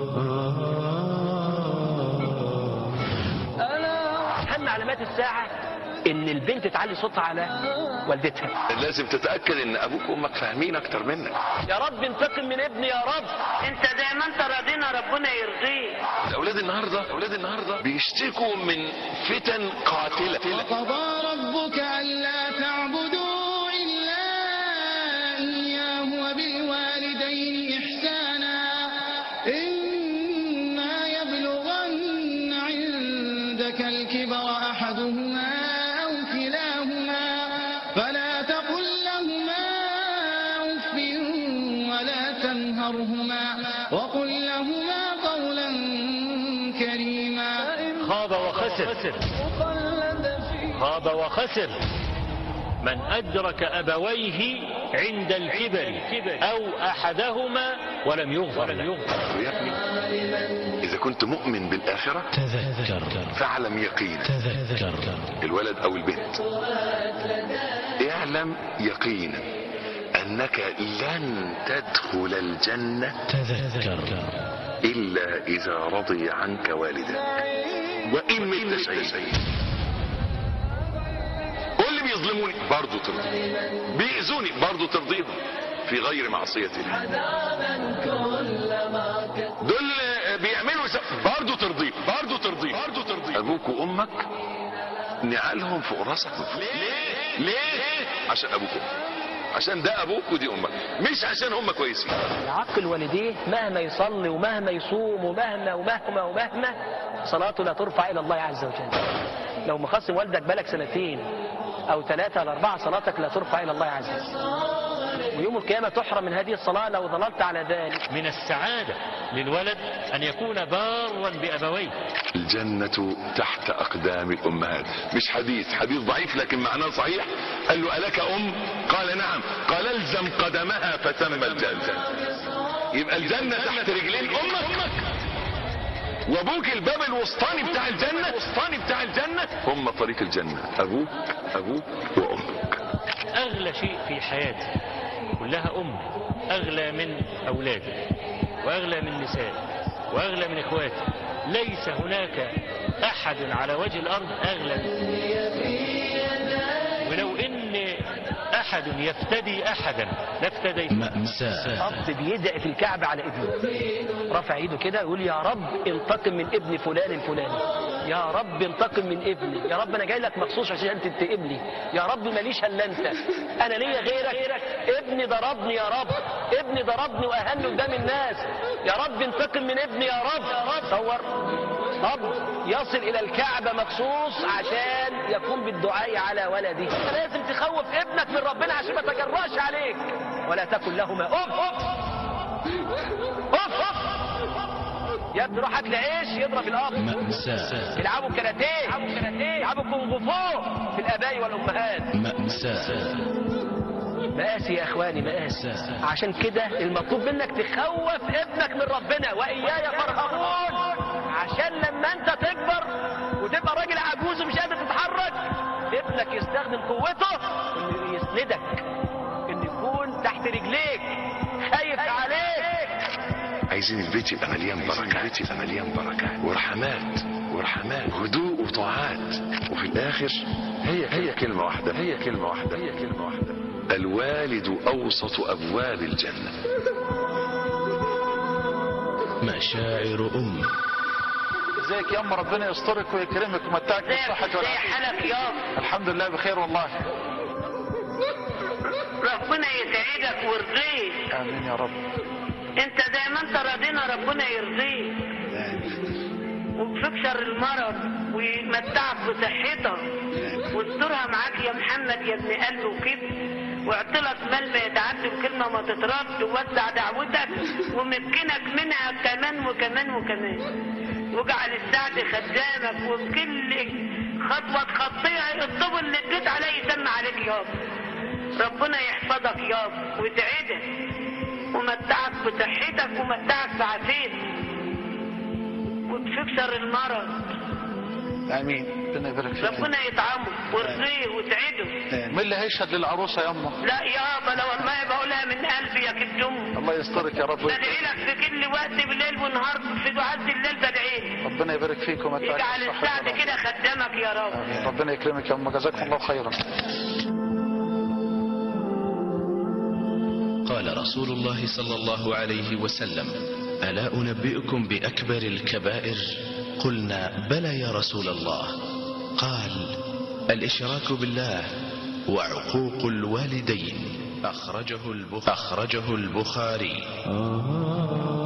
أهم علامات الساعة إن البنت تعلي صوتها على والدتها لازم تتاكد ان ابوك وامك فاهمين اكتر منك يا رب انتقم من ابني يا رب انت زي ما انت راضينا ربنا يرضيك الاولاد النهارده اولاد النهارده بيشتكوا من فتن قاتله وقضى ربك ألا تعبدوا إلا إياه وبالوالدين إحسانا إما يبلغن عندك الكبر أحدهما أو كلاهما فلا تقل لهما أف ولا تنهرهما وقل لهما قولا كريما خاب وخسر خاب وخسر من أدرك أبويه عند الكبر أو أحدهما ولم يغفر له يا ابني اذا كنت مؤمن بالاخره تذكر فاعلم يقينا تذكر الولد او البنت اعلم يقينا انك لن تدخل الجنه تذكر الا اذا رضي عنك والدك وان مت شيء كل اللي بيظلموني برضه ترضي بيأذوني برضه ترضيهم في غير معصية الله دول بيعملوا س- برضه ترضيه برضه ترضيه برضه ترضيه ابوك وامك نعالهم فوق راسك ليه ليه عشان ابوك وامك عشان ده ابوك ودي امك مش عشان هم كويسين يعقل والديه مهما يصلي ومهما يصوم ومهما ومهما ومهما صلاته لا ترفع إلى الله عز وجل لو مخصم والدك بالك سنتين أو ثلاثة أو أربعة صلاتك لا ترفع إلى الله عز وجل ويوم القيامة تحرم من هذه الصلاة لو ظللت على ذلك من السعادة للولد أن يكون بارا بأبويه الجنة تحت أقدام الأمهات مش حديث حديث ضعيف لكن معناه صحيح قال له ألك أم قال نعم قال الزم قدمها فتم الجنة يبقى الجنة تحت رجلين أمك وابوك الباب الوسطاني بتاع الجنة الوسطاني بتاع الجنة هم طريق الجنة أبوك أبوك وأمك أغلى شيء في حياتي كلها أم أغلى من أولادي وأغلى من نسائي وأغلى من إخواتي ليس هناك أحد على وجه الأرض أغلى مني ولو إن أحد يفتدي أحدا لافتديت مأساة أب بيدعي في الكعبة على ابنه رفع ايده كده يقول يا رب انتقم من ابن فلان الفلاني يا رب انتقم من ابني يا رب انا جاي لك مخصوص عشان تنتقم لي يا رب ماليش الا انت انا ليا غيرك ابني ضربني يا رب ابني ضربني واهني قدام الناس يا رب انتقم من ابني يا رب تصور اب يصل الى الكعبة مخصوص عشان يقوم بالدعاء على ولده لازم تخوف ابنك من ربنا عشان ما تجراش عليك ولا تكن لهما اف اف اف اف يا ابني روح هات لي عيش يضرب الاب مأساة يلعبوا كاراتيه يلعبوا كونغ فو في الاباء والامهات مأساة مقاسي يا اخواني مقاسي عشان كده المطلوب منك تخوف ابنك من ربنا واياي فارهبون عشان لما انت تكبر وتبقى راجل عجوز ومش قادر تتحرك ابنك يستخدم قوته انه يسندك انه يكون تحت رجليك خايف عليك عايزين البيت يبقى مليان بركة البيت يبقى مليان بركة ورحمات ورحمات هدوء وطاعات وفي الآخر هي هي كلمة واحدة هي كلمة واحدة هي كلمة واحدة الوالد أوسط أبواب الجنة مشاعر أم ازيك يا ام ربنا يسترك ويكرمك ويمتعك بالصحة زي والعافية حالك يا الحمد لله بخير والله ربنا يسعدك ويرضيك امين يا رب انت زي ما انت راضينا ربنا يرضيك وبفكسر المرض ويمتعك بصحتك واسترها معاك يا محمد يا ابن قلبي وكده واعطلك مال ما يتعدي وكلمة ما تترد ووسع دعوتك ومكنك منها كمان وكمان وكمان واجعل السعد خدامك وبكل خطوة تخطيها الطب اللي اديت عليه يسمى عليك يابا ربنا يحفظك يابا ويسعدك ومتعك بصحتك ومتعك بعافيتك وتكسر المرض امين ربنا يبارك فيك ربنا يطعمه ويرضيه ويسعده مين اللي هيشهد للعروسة يا امه لا يابا لو والله بقولها من قلبي يا كدوم الله يسترك يا رب بدعي لك في كل وقت بالليل ونهار في دعاء الليل بدعي ربنا يبارك فيك ومتعك اجعل بالصحة السعد والعافية. كده خدامك يا رب آمين. ربنا يكرمك يا أم جزاكم الله خيرا قال رسول الله صلى الله عليه وسلم ألا أنبئكم بأكبر الكبائر قلنا بلى يا رسول الله قال الإشراك بالله وعقوق الوالدين أخرجه, البخ أخرجه البخاري